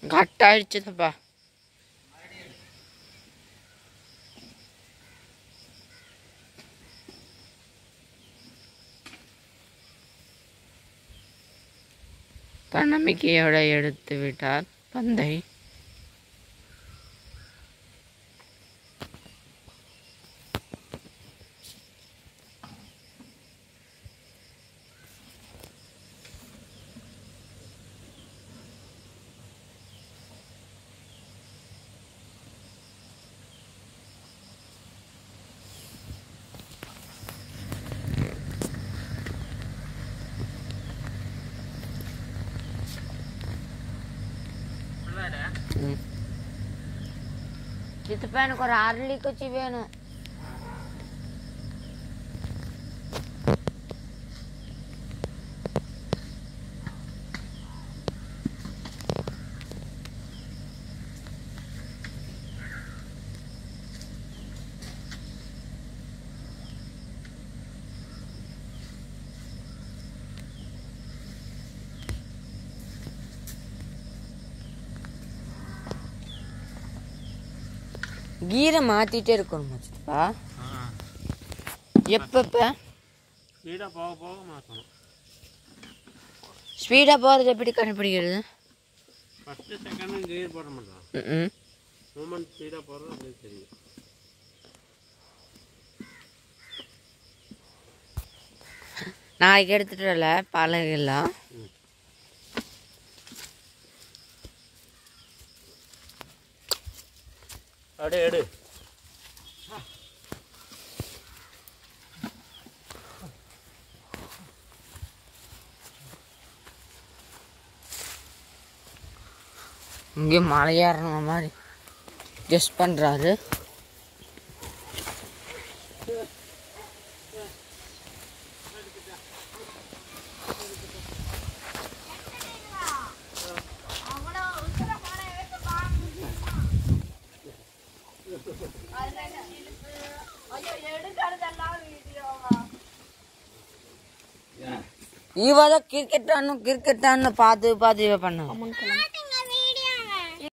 Cut ஆயிடுச்சுதப்பா தன்னம்பிக்கையோட எடுத்து விட்டார் பந்தை ம். சித்தப்பா எனக்கு ஒரு அரளி குச்சி வேணும் கீரை மாத்திட்டே இருக்கணுமா சித்தப்பா எப்பப்ப ஸ்பீடாக போக போக மாற்றணும் ஸ்பீடா போறது எப்படி கண்டுபிடிக்கிறது ஃபஸ்ட்டு செகண்டும் கியர் போட மாட்டோம் ம் மூமெண்ட் ஸ்பீடாக போகிறது அப்படியே தெரியும் நாளைக்கு எடுத்துட்டு வரல பழகெல்லாம் அப்படியே எடு இங்கே மலையேறணும் மாதிரி கெஸ் பண்ணுறாரு இவ தான் கிரிக்கெட் ஆடணும் கிரிக்கெட் ஆடணும் பார்த்து பார்த்து இவ பண்ண